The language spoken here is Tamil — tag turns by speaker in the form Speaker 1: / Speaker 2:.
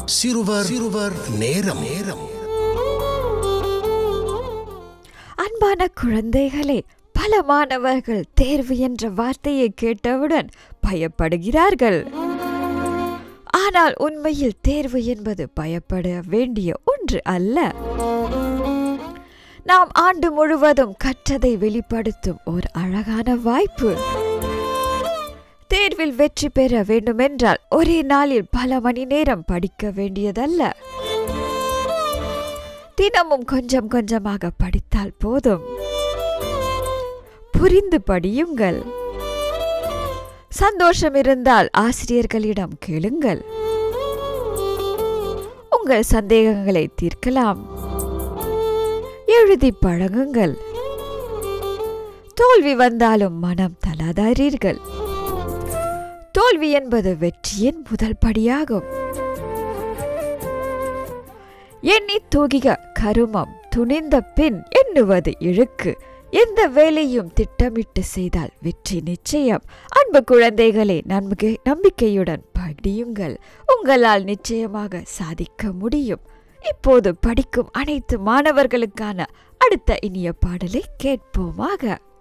Speaker 1: சிறுவர் சிறுவர் நேரம் நேரம்
Speaker 2: அன்பான குழந்தைகளே பல மாணவர்கள் தேர்வு என்ற வார்த்தையை கேட்டவுடன் பயப்படுகிறார்கள் ஆனால் உண்மையில் தேர்வு என்பது பயப்பட வேண்டிய ஒன்று அல்ல நாம் ஆண்டு முழுவதும் கற்றதை வெளிப்படுத்தும் ஒரு அழகான வாய்ப்பு தேர்வில் வெற்றி பெற வேண்டுமென்றால் ஒரே நாளில் பல மணி நேரம் படிக்க வேண்டியதல்ல தினமும் கொஞ்சம் கொஞ்சமாக படித்தால் போதும் புரிந்து படியுங்கள் சந்தோஷம் இருந்தால் ஆசிரியர்களிடம் கேளுங்கள் உங்கள் சந்தேகங்களை தீர்க்கலாம் எழுதி பழகுங்கள் தோல்வி வந்தாலும் மனம் தளாதாரீர்கள் தோல்வி என்பது வெற்றியின் முதல் படியாகும் எண்ணி தூகிக கருமம் துணிந்த பின் எண்ணுவது இழுக்கு எந்த வேலையும் திட்டமிட்டு செய்தால் வெற்றி நிச்சயம் அன்பு குழந்தைகளே நம்பிக்கை நம்பிக்கையுடன் படியுங்கள் உங்களால் நிச்சயமாக சாதிக்க முடியும் இப்போது படிக்கும் அனைத்து மாணவர்களுக்கான அடுத்த இனிய பாடலை கேட்போமாக